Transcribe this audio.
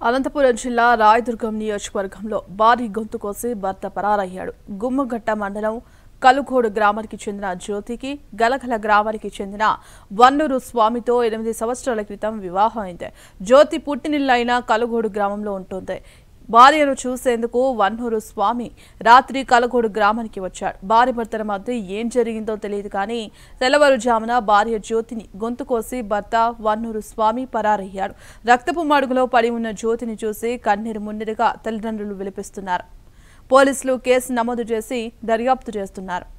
అనంతపురం జిల్లా రాయదుర్గం నియోజకవర్గంలో భారీ గొంతు కోసి భర్త పరారయ్యాడు గుమ్మగట్ట మండలం కలుగోడు గ్రామానికి చెందిన జ్యోతికి గలగల గ్రామానికి చెందిన వన్నూరు స్వామితో ఎనిమిది సంవత్సరాల క్రితం వివాహం అయింది జ్యోతి పుట్టినిల్లైన కలుగోడు గ్రామంలో ఉంటుంది భార్యను చూసేందుకు వన్నూరు స్వామి రాత్రి కలగోడు గ్రామానికి వచ్చాడు భార్య భర్తల మధ్య ఏం జరిగిందో తెలియదు కానీ తెల్లవారుజామున భార్య జ్యోతిని గొంతు కోసి భర్త వన్నూరు స్వామి పరారయ్యాడు రక్తపు మడుగులో పడి ఉన్న జ్యోతిని చూసి కన్నీరు మున్నీరుగా తల్లిదండ్రులు విలిపిస్తున్నారు పోలీసులు కేసు నమోదు చేసి దర్యాప్తు చేస్తున్నారు